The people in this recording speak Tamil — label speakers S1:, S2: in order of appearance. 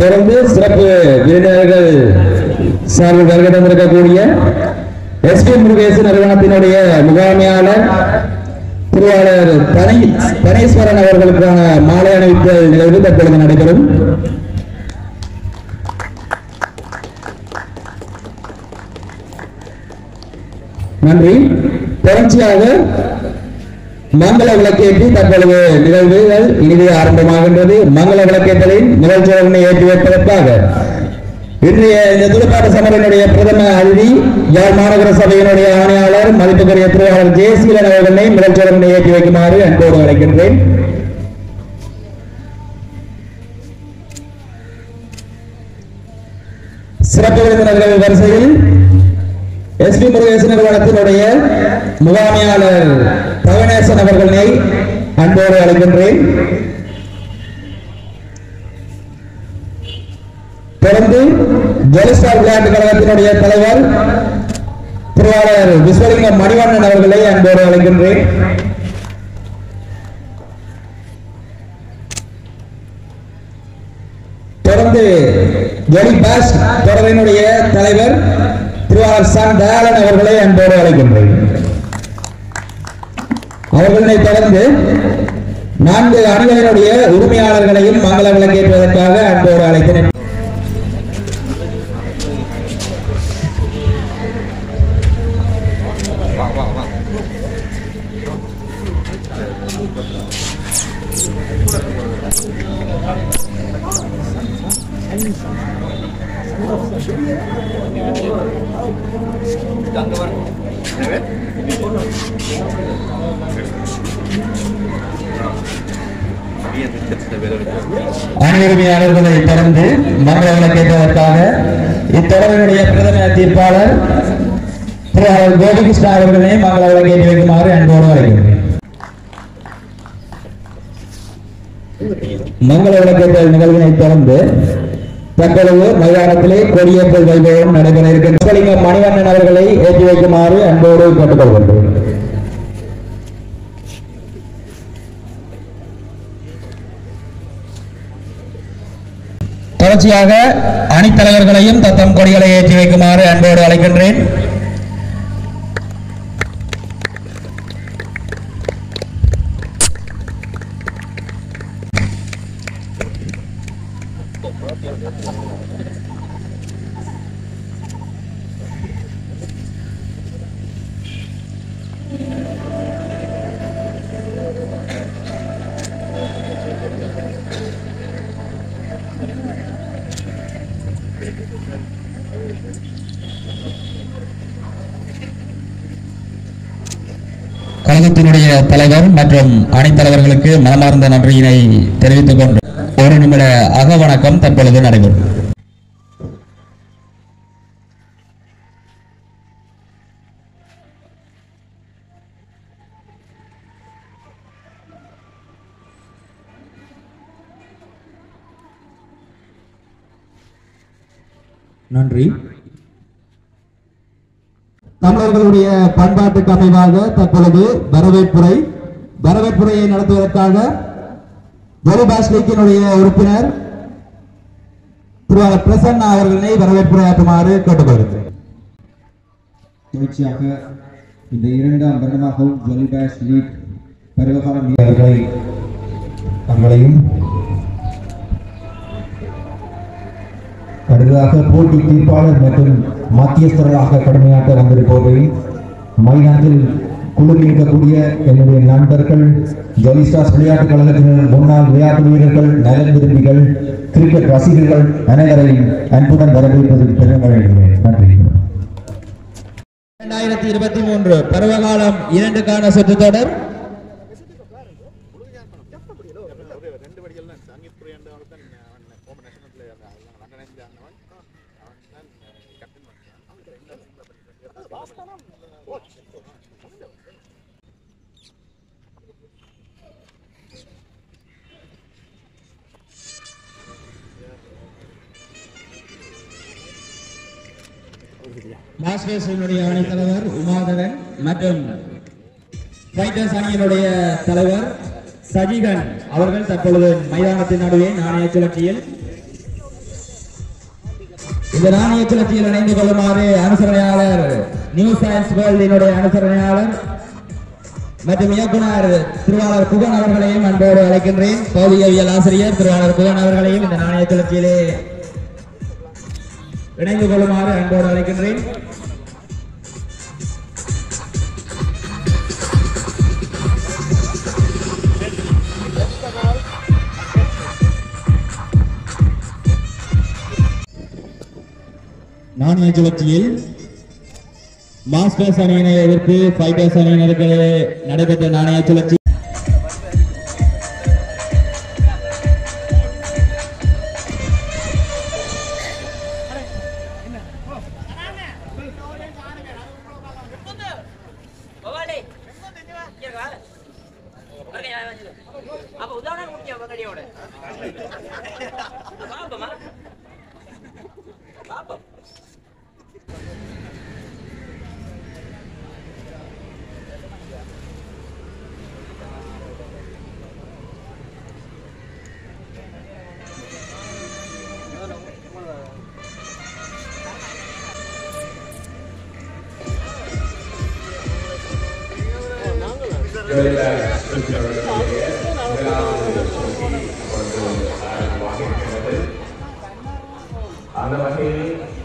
S1: தொடர்ந்து சிறப்பு விருந்தினர்கள் சார்பில் வருகை தந்திருக்கக்கூடிய எஸ்பி முருகேசன் நிறுவனத்தினுடைய முகாமையாளர் திருவாளர் தனி தனேஸ்வரன் அவர்களுக்கான மாலை அணிவித்தல் நிகழ்வு தற்பொழுது நடைபெறும் நன்றி தொடர்ச்சியாக மங்கள விளக்கேற்றி தற்பொழுது நிகழ்வுகள் இனிதே ஆரம்பமாகின்றது மங்கள விளக்கேற்றலின் நிகழ்ச்சிகளை ஏற்றி வைப்பதற்காக இன்றைய இந்த துடுப்பாட்ட சமரினுடைய பிரதம அதிதி யாழ் மாநகர சபையினுடைய ஆணையாளர் மதிப்புக்குரிய திருவாளர் ஜெயசீலன் அவர்களை நிகழ்ச்சிகளை ஏற்றி வைக்குமாறு அன்போடு அழைக்கின்றேன் சிறப்பு விருந்தினர்கள் வரிசையில் எஸ்பி முருகேசன் நிறுவனத்தினுடைய முகாமையாளர் பவனேசன் அவர்களை அன்போடு அழைக்கின்றேன் தொடர்ந்து ஜெலிஸ்டார் விளையாட்டு கழகத்தினுடைய தலைவர் திருவாளர் விஸ்வலிங்கம் மணிவண்ணன் அவர்களை அன்போடு அழைக்கின்றேன் தொடர்ந்து ஜொலி பாஸ் தொடரினுடைய தலைவர் திருவாளர் சன் தயாளன் அவர்களை அன்போடு அழைக்கின்றேன் அவர்களை தொடர்ந்து நான்கு அணிகளினுடைய உரிமையாளர்களையும் மங்கள விளக்கேற்றுவதற்காக அன்போடு அழைக்கிறேன் அணியுரிமையாளர்களை தொடர்ந்து மங்கள விளக்கேற்றுவதற்காக இத்தொடரினுடைய பிரதம தீர்ப்பாளர் திருவாளர் கோபிகிருஷ்ணா அவர்களை மங்கள விளக்கேற்றி வைக்குமாறு அன்போடு அழைக்கின்றேன் மங்கள விளக்கேற்றல் நிகழ்வினை தொடர்ந்து தற்பொழுது மைதானத்திலே கொடியேற்றல் வைபவம் நடைபெற இருக்கின்ற விஸ்வலிங்கம் மணிவண்ணன் அவர்களை ஏற்றி வைக்குமாறு அன்போடு கேட்டுக்கொள்கின்றேன் தொடர்ச்சியாக அணித்தலைவர்களையும் தத்தம் கொடிகளை ஏற்றி வைக்குமாறு அன்போடு அழைக்கின்றேன் கழகத்தினுடைய தலைவர் மற்றும் அணித்தலைவர்களுக்கு மனமார்ந்த நன்றியினை தெரிவித்துக் கொண்டு ஒரு நிமிட அகவணக்கம் தற்பொழுது நடைபெறும் நன்றி தமிழர்களுடைய பண்பாட்டுக்கு அமைவாக தற்பொழுது வரவேற்புரை வரவேற்புரையை நடத்துவதற்காக ஜெலிபாஸ் லீக்கினுடைய உறுப்பினர் திருவாளர் பிரசன்னா அவர்களை வரவேற்புரையாற்றுமாறு கேட்டுக்கொள்கிறேன்
S2: தொடர்ச்சியாக இந்த இரண்டாம் வருடமாகவும் ஜொலிபேஷ் லீக் பருவகால வீரர்களை தங்களையும் அடுத்ததாக போட்டி தீர்ப்பாளர் மற்றும் மத்தியஸ்தர்களாக கடுமையாட்ட வந்திருப்பவர்கள் மைதானத்தில் குழுமி இருக்கக்கூடிய என்னுடைய நண்பர்கள் ஜொலிஸ்டாஸ் விளையாட்டுக் கழகத்தினர் முன்னாள் விளையாட்டு வீரர்கள் நலன் விரும்பிகள் கிரிக்கெட் ரசிகர்கள் அனைவரையும் அன்புடன் வரவேற்பதில் பெருமகிழ்கிறேன் நன்றி
S1: இரண்டாயிரத்தி இருபத்தி மூன்று பருவகாலம் இரண்டுக்கான சுற்று தொடர் மாஸ்டர்ஸினுடைய அணித்தலைவர் உமாதவன் மற்றும் ஃபைட்டர்ஸ் அணியினுடைய தலைவர் சஜிகன் அவர்கள் தற்பொழுது மைதானத்தின் நடுவே நாணய சுழற்சியில் இந்த நாணய சுழற்சியில் இணைந்து கொள்ளுமாறு அனுசரணையாளர் நியூ சயின்ஸ் வேர்ல்டினுடைய அனுசரணையாளர் மற்றும் இயக்குனர் திருவாளர் குகன் அவர்களையும் அன்போடு அழைக்கின்றேன் பௌதிகவியல் ஆசிரியர் திருவாளர் குகன் அவர்களையும் இந்த நாணய சுழற்சியிலே இணைந்து கொள்ளுமாறு அன்போடு அழைக்கின்றேன் நாணய சுழற்சியில் மாஸ்டர்ஸ் அணியினை எதிர்த்து ஃபைட்டர்ஸ் அணியினருக்கு நடைபெற்ற நாணய சுழற்சி
S3: அப்ப உதாரணம் முடியும் பக்கடியோட பாப்பமா பாப்போம்
S4: அந்த வகையில்